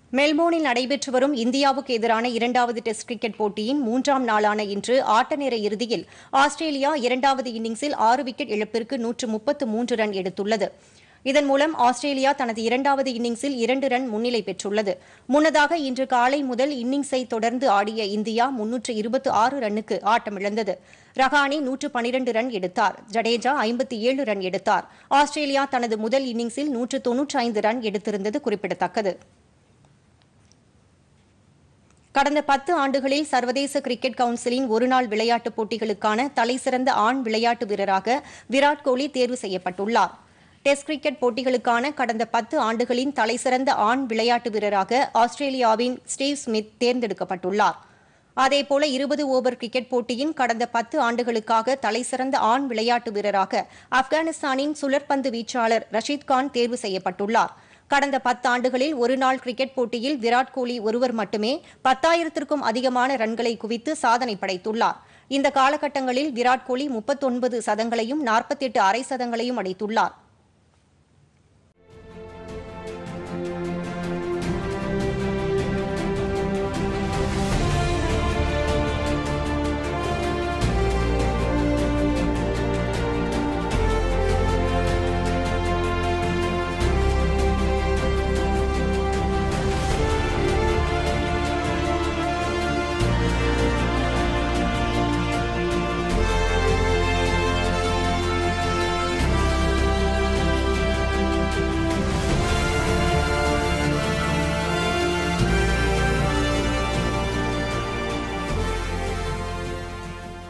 மெல்போர்னில் நடைபெற்று வரும் இந்தியாவுக்கு எதிரான இரண்டாவது டெஸ்ட் கிரிக்கெட் போட்டியின் மூன்றாம் நாளான இன்று ஆட்ட நேர இறுதியில் ஆஸ்திரேலியா இரண்டாவது இன்னிங்ஸில் ஆறு விக்கெட் இழப்பிற்கு நூற்று முப்பத்து மூன்று ரன் எடுத்துள்ளது இதன் மூலம் ஆஸ்திரேலியா தனது இரண்டாவது இன்னிங்ஸில் இரண்டு ரன் முன்னிலை பெற்றுள்ளது முன்னதாக இன்று காலை முதல் இன்னிங்ஸை தொடர்ந்து ஆடிய இந்தியா முன்னூற்று இருபத்தி ஆறு ரன்னுக்கு ஆட்டமிழந்தது ரஹானே நூற்று பனிரண்டு ரன் எடுத்தார் ஜடேஜா ஐம்பத்தி ஏழு ரன் எடுத்தார் ஆஸ்திரேலியா தனது முதல் இன்னிங்ஸில் நூற்று தொன்னூற்றி ஐந்து ரன் எடுத்திருந்தது குறிப்பிடத்தக்கது கடந்த பத்து ஆண்டுகளில் சர்வதேச கிரிக்கெட் கவுன்சிலின் ஒருநாள் விளையாட்டுப் போட்டிகளுக்கான தலைசிறந்த ஆண் விளையாட்டு வீரராக விராட் கோலி தேர்வு செய்யப்பட்டுள்ளார் டெஸ்ட் கிரிக்கெட் போட்டிகளுக்கான கடந்த பத்து ஆண்டுகளின் தலைசிறந்த ஆண் விளையாட்டு வீரராக ஆஸ்திரேலியாவின் ஸ்டீவ் ஸ்மித் தேர்ந்தெடுக்கப்பட்டுள்ளார் அதேபோல இருபது ஓவர் கிரிக்கெட் போட்டியின் கடந்த பத்து ஆண்டுகளுக்காக தலைசிறந்த ஆண் விளையாட்டு வீரராக ஆப்கானிஸ்தானின் சுழற்பந்து வீச்சாளர் ரஷீத் கான் தேர்வு செய்யப்பட்டுள்ளார் கடந்த பத்தாண்டுகளில் ஒருநாள் கிரிக்கெட் போட்டியில் விராட் கோலி ஒருவர் மட்டுமே பத்தாயிரத்திற்கும் அதிகமான ரன்களை குவித்து சாதனை படைத்துள்ளார் இந்த காலகட்டங்களில் விராட் கோலி முப்பத்தொன்பது சதங்களையும் நாற்பத்தெட்டு அரை சதங்களையும் அடித்துள்ளார்